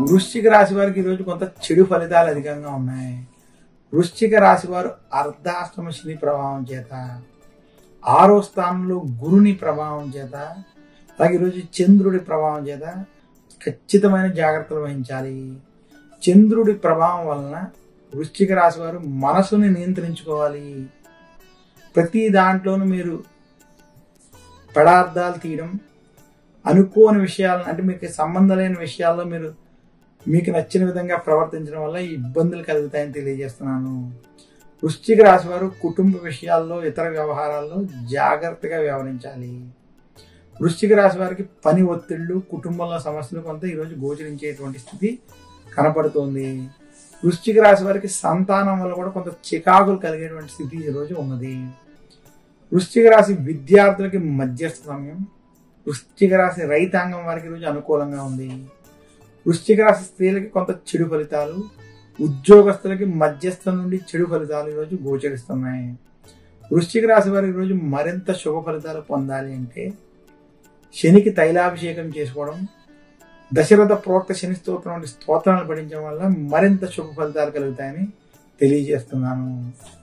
వృశ్చిక రాశి వారికి ఈరోజు కొంత చెడు ఫలితాలు అధికంగా ఉన్నాయి వృశ్చిక రాశి వారు అర్ధాష్టమ శని ప్రభావం చేత ఆరో స్థానంలో గురుని ప్రభావం చేత అలాగే ఈరోజు చంద్రుడి ప్రభావం చేత ఖచ్చితమైన జాగ్రత్తలు వహించాలి చంద్రుడి ప్రభావం వలన వృశ్చిక రాశి వారు మనసుని నియంత్రించుకోవాలి ప్రతి దాంట్లోనూ మీరు పదార్థాలు తీయడం అనుకోని విషయాలను అంటే మీకు సంబంధం లేని విషయాల్లో మీరు మీకు నచ్చిన విధంగా ప్రవర్తించడం వల్ల ఈ ఇబ్బందులు కలుగుతాయని తెలియజేస్తున్నాను వృశ్చిక రాశి వారు కుటుంబ విషయాల్లో ఇతర వ్యవహారాల్లో జాగ్రత్తగా వ్యవహరించాలి వృశ్చిక రాశి వారికి పని ఒత్తిళ్లు కుటుంబంలో సమస్యలు కొంత ఈరోజు గోచరించేటువంటి స్థితి కనపడుతోంది వృశ్చిక రాశి వారికి సంతానం వల్ల కూడా కొంత చికాకులు కలిగేటువంటి స్థితి ఈరోజు ఉన్నది వృశ్చిక రాశి విద్యార్థులకి మధ్యస్థ సమయం వృశ్చిక రాశి రైతాంగం వారికి ఈరోజు అనుకూలంగా ఉంది వృశ్చిక రాశి స్త్రీలకి కొంత చెడు ఫలితాలు ఉద్యోగస్తులకి మధ్యస్థం నుండి చెడు ఫలితాలు ఈరోజు గోచరిస్తున్నాయి వృశ్చిక రాశి వారికి ఈరోజు మరింత శుభ ఫలితాలు పొందాలి అంటే శనికి తైలాభిషేకం చేసుకోవడం దశరథ ప్రోక్త శని స్తోత్రం వంటి స్తోత్రాలు పఠించడం వల్ల మరింత శుభ ఫలితాలు కలుగుతాయని తెలియజేస్తున్నాను